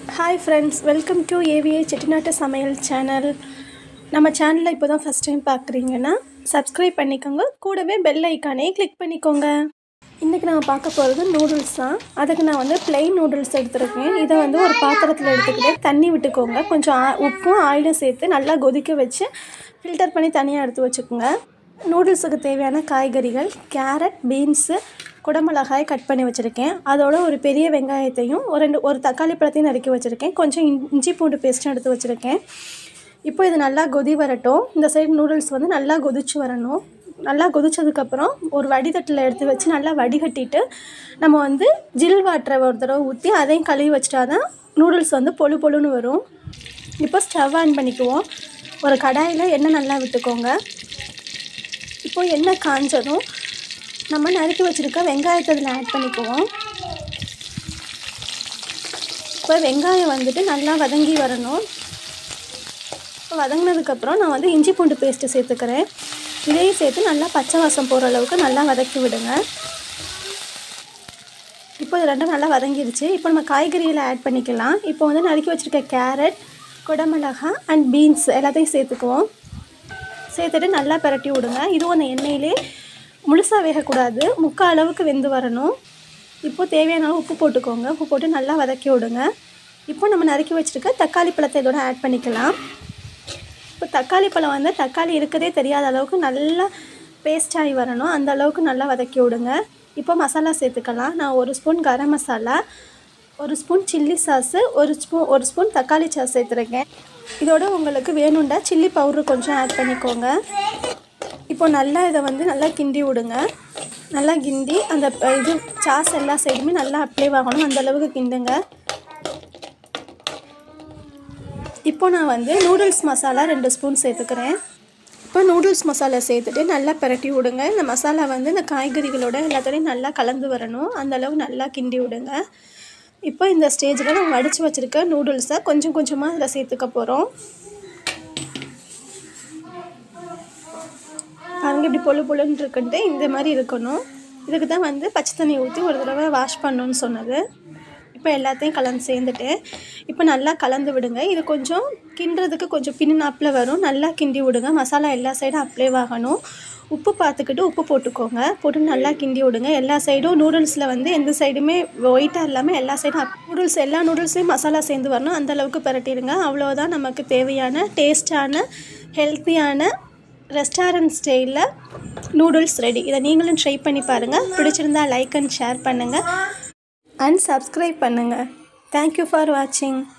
hi friends welcome to AVA செட்டிநாட்டு சமையல் channel நம்ம சேனலில் இப்போ தான் ஃபஸ்ட் டைம் பார்க்குறீங்கன்னா சப்ஸ்கிரைப் பண்ணிக்கோங்க கூடவே பெல் ஐக்கானே கிளிக் பண்ணிக்கோங்க இன்றைக்கி நான் பார்க்க போகிறது நூடுல்ஸ் தான் அதுக்கு நான் வந்து plain நூடுல்ஸ் எடுத்துருக்கேன் இதை வந்து ஒரு பாத்திரத்தில் எடுத்துக்கிட்டு தண்ணி விட்டுக்கோங்க கொஞ்சம் ஆ- உப்பும் ஆயிலும் சேர்த்து நல்லா கொதிக்க வச்சு ஃபில்டர் பண்ணி தனியாக எடுத்து வச்சுக்கோங்க நூடுல்ஸுக்கு தேவையான காய்கறிகள் கேரட் பீன்ஸு குடமிளகாய் கட் பண்ணி வச்சுருக்கேன் அதோட ஒரு பெரிய வெங்காயத்தையும் ஒரு ரெண்டு ஒரு தக்காளி பழத்தையும் நறுக்கி வச்சுருக்கேன் கொஞ்சம் இன்- இஞ்சி பூண்டு பேஸ்ட்டும் எடுத்து வச்சுருக்கேன் இப்போ இது நல்லா கொதி வரட்டும் இந்த சைடு நூடுல்ஸ் வந்து நல்லா கொதிச்சு வரணும் நல்லா கொதிச்சதுக்கப்புறம் ஒரு வடிதட்டில் எடுத்து வச்சு நல்லா வடிகட்டிட்டு நம்ம வந்து ஜில் வாட்டரை ஒரு தடவை ஊற்றி அதையும் கழுவி வச்சிட்டா தான் நூடுல்ஸ் வந்து பொழு பொழுன்னு வரும் இப்போ ஸ்டவ் ஆன் பண்ணிக்குவோம் ஒரு கடாயில் எண்ணெய் நல்லா விட்டுக்கோங்க இப்போ எண்ணெய் காஞ்சதும் நம்ம நறுக்கி வச்சுருக்க வெங்காயத்தை அதில் ஆட் பண்ணிக்குவோம் இப்போ வெங்காயம் வந்துட்டு நல்லா வதங்கி வரணும் இப்போ வதங்கினதுக்கப்புறம் நான் வந்து இஞ்சி பூண்டு பேஸ்ட்டு சேர்த்துக்கிறேன் இதையும் சேர்த்து நல்லா பச்சை வாசம் போகிற அளவுக்கு நல்லா வதக்கி விடுங்க இப்போ இது ரெண்டும் நல்லா வதங்கிடுச்சு இப்போ நம்ம காய்கறிகளை ஆட் பண்ணிக்கலாம் இப்போ வந்து நறுக்கி வச்சுருக்க கேரட் குடமிளகாய் அண்ட் பீன்ஸ் எல்லாத்தையும் சேர்த்துக்குவோம் சேர்த்துட்டு நல்லா பிரட்டி விடுங்க இதுவும் அந்த எண்ணெயிலே முழுசாக வேகக்கூடாது முக்கால் அளவுக்கு வெந்து வரணும் இப்போது தேவையான அளவு உப்பு போட்டுக்கோங்க உப்பு போட்டு நல்லா வதக்கி விடுங்க இப்போ நம்ம நறுக்கி வச்சுருக்க தக்காளி பழத்தை இதோட ஆட் பண்ணிக்கலாம் இப்போ தக்காளி பழம் வந்து தக்காளி இருக்கதே தெரியாத அளவுக்கு நல்லா பேஸ்ட் ஆகி வரணும் அந்த அளவுக்கு நல்லா வதக்கி விடுங்க இப்போ மசாலா சேர்த்துக்கலாம் நான் ஒரு ஸ்பூன் கரம் மசாலா ஒரு ஸ்பூன் சில்லி சாஸு ஒரு ஸ்பூன் ஒரு ஸ்பூன் தக்காளி சாஸ் சேர்த்துருக்கேன் இதோட உங்களுக்கு வேணுண்டா சில்லி பவுட்ரு கொஞ்சம் ஆட் பண்ணிக்கோங்க இப்போ நல்லா இதை வந்து நல்லா கிண்டி விடுங்க நல்லா கிண்டி அந்த ப- இது சாஸ் எல்லா சைடுமே நல்லா அப்ளை ஆகணும் அந்த அளவுக்கு கிண்டுங்க இப்போ நான் வந்து நூடுல்ஸ் மசாலா ரெண்டு ஸ்பூன் சேர்த்துக்கிறேன் இப்போ நூடுல்ஸ் மசாலா சேர்த்துட்டு நல்லா பிரட்டி விடுங்க இந்த மசாலா வந்து இந்த காய்கறிகளோட எல்லாத்தோடையும் நல்லா கலந்து வரணும் அந்த அளவு நல்லா கிண்டி விடுங்க இப்போ இந்த ஸ்டேஜில் நம்ம வடித்து வச்சுருக்க நூடுல்ஸை கொஞ்சம் கொஞ்சமாக இதில் சேர்த்துக்க போகிறோம் பாருங்க இப்படி பொழு பொழுன்னு இருக்குன்ட்டு இந்த மாதிரி இருக்கணும் இதுக்கு தான் வந்து பச்சை தண்ணி ஊற்றி ஒரு தடவை வாஷ் பண்ணணும்னு சொன்னது இப்போ எல்லாத்தையும் கலந்து சேர்ந்துட்டு இப்போ நல்லா கலந்து விடுங்க இது கொஞ்சம் கிண்டுறதுக்கு கொஞ்சம் பின்னாப்பில் வரும் நல்லா கிண்டி விடுங்க மசாலா எல்லா சைடும் அப்ளை ஆகணும் உப்பு பார்த்துக்கிட்டு உப்பு போட்டுக்கோங்க போட்டு நல்லா கிண்டி விடுங்க எல்லா சைடும் நூடுல்ஸில் வந்து எந்த சைடுமே ஒயிட்டாக இல்லாமல் எல்லா சைடும் நூடுல்ஸ் எல்லா நூடுல்ஸையும் மசாலா சேர்ந்து வரணும் அந்த அளவுக்கு பரட்டிடுங்க அவ்வளோதான் நமக்கு தேவையான டேஸ்டான ஹெல்த்தியான ரெஸ்டாரண்ட் ஸ்டைலில் நூடுல்ஸ் ரெடி இதை நீங்களும் ட்ரை பண்ணி பாருங்கள் பிடிச்சிருந்தா லைக் அண்ட் ஷேர் பண்ணுங்கள் அண்ட் சப்ஸ்கிரைப் பண்ணுங்கள் தேங்க்யூ ஃபார் வாட்சிங்